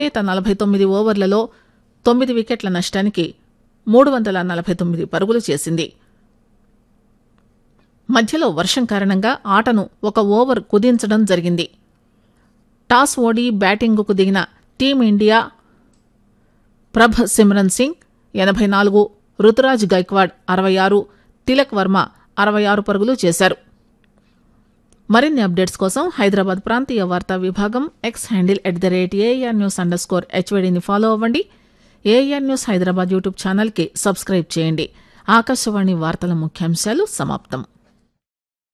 తన నలభై తొమ్మిది ఓవర్లలో తొమ్మిది వికెట్ల నష్టానికి మూడు వందల నలభై తొమ్మిది పరుగులు చేసింది మధ్యలో వర్షం కారణంగా ఆటను ఒక ఓవర్ కుదించడం జరిగింది టాస్ ఓడి బ్యాటింగుకు దిగిన టీమిండియా ప్రభ్ సిమ్రన్ సింగ్ ఎనభై నాలుగు రుతురాజ్ గైక్వాడ్ అరవై ఆరు తిలక్ వర్మ అరవై ఆరు పరుగులు చేశారు మరిన్ని అప్డేట్స్ కోసం హైదరాబాద్ ప్రాంతీయ వార్తా విభాగం X handle at the rate AR news underscore స్కోర్ హెచ్వైడీని ఫాలో అవ్వండి ఏఆర్ న్యూస్ హైదరాబాద్ యూట్యూబ్ ఛానల్కి సబ్స్క్రైబ్ చేయండి ఆకాశవాణి వార్తల ముఖ్యాంశాలు సమాప్తం